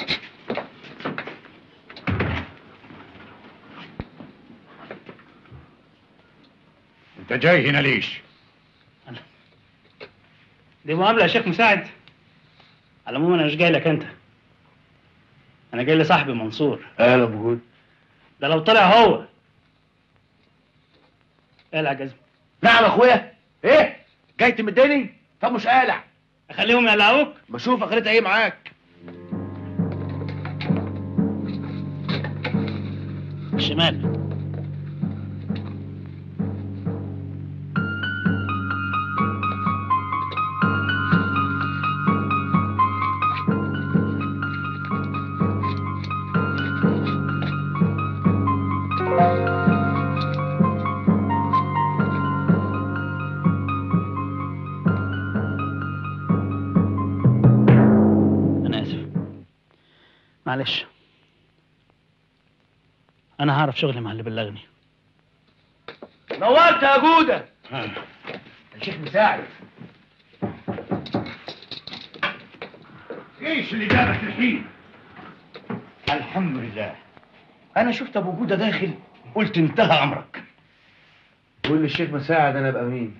انت جاي هنا ليش دي مقابله يا شيخ مساعد على العموم انا مش جاي لك انت انا جاي لصاحبي منصور اهلا بوجود ده لو طلع هو اقلع يا جزم نعم يا اخويا ايه جاي تمدني طب مش قالع اخليهم يقلعوك بشوف اخرتها ايه معاك شمال انا اسف معلش انا هعرف شغلي مع اللي بلغني نورت يا جوده يا شيخ مساعد ايش اللي جابك الحين الحمد لله انا شفت ابو جوده داخل قلت انتهى امرك قول للشيخ مساعد انا ابقى مين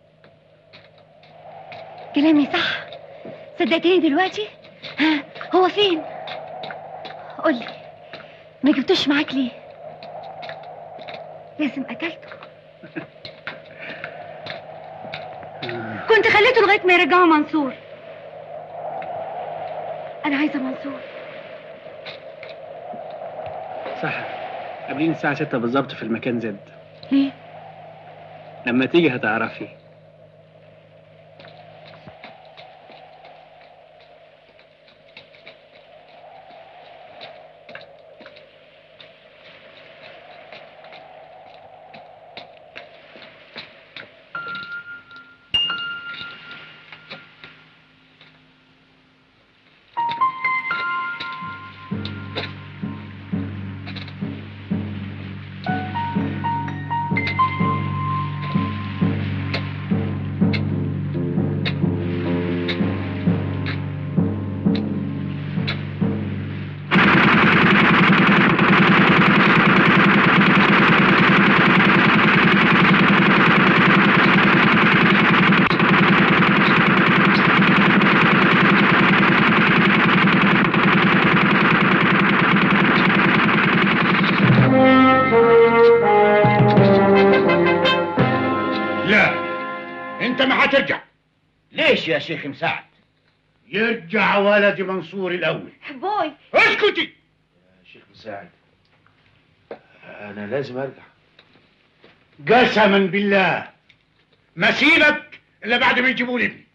كلامي صح صدقتني دلوقتي ها هو فين قولي ما جبتوش معاك ليه لازم قتلته كنت خليته لغايه ما يرجعوا منصور انا عايزه منصور صح قابلين الساعة 6 بالظبط في المكان زد ليه لما تيجي هتعرفي لا انت ما هترجع ليش يا شيخ مساعد يرجع ولدي منصور الاول بوي اسكتي يا شيخ مساعد انا لازم ارجع قسما بالله ما سيبك الا بعد ما يجيبوا لي ابني